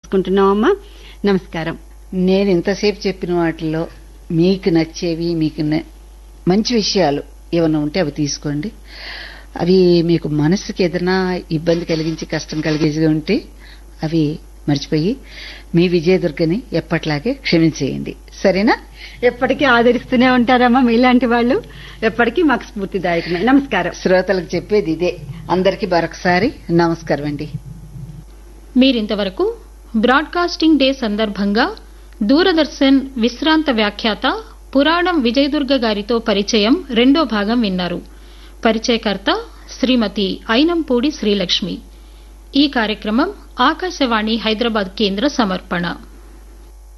తెలుసుకుంటున్నామమ్మా నమస్కారం నేను ఇంతసేపు చెప్పిన వాటిల్లో మీకు నచ్చేవి మీకు న- మంచి విషయాలు ఏమైనా ఉంటే అవి తీసుకోండి అవి మీకు మనసుకి ఏదైనా ఇబ్బంది కలిగించి కష్టం కలిగించి ఉంటే అవి మర్చిపోయి మీ విజయదుర్గని ఎప్పట్లాగే క్షమించేయండి సరేనా ఎప్పటికీ ఆదరిస్తూనే ఉంటారమ్మా మీలాంటి వాళ్ళు ఎప్పటికీ మాకు స్ఫూర్తిదాయకమే నమస్కారం శ్రోతలకు చెప్పేది ఇదే అందరికీ మరొకసారి నమస్కారం అండి మీరింతవరకు బ్రాడ్కాస్టింగ్ డే సందర్భంగా దూరదర్శన్ విశ్రాంత వ్యాఖ్యాత పురాణం విజయదుర్గ గారితో పరిచయం రెండో భాగం విన్నారు పరిచయకర్త శ్రీమతి ఐనంపూడి శ్రీలక్ష్మి ఈ కార్యక్రమం ఆకాశవాణి హైదరాబాద్ కేంద్ర సమర్పణ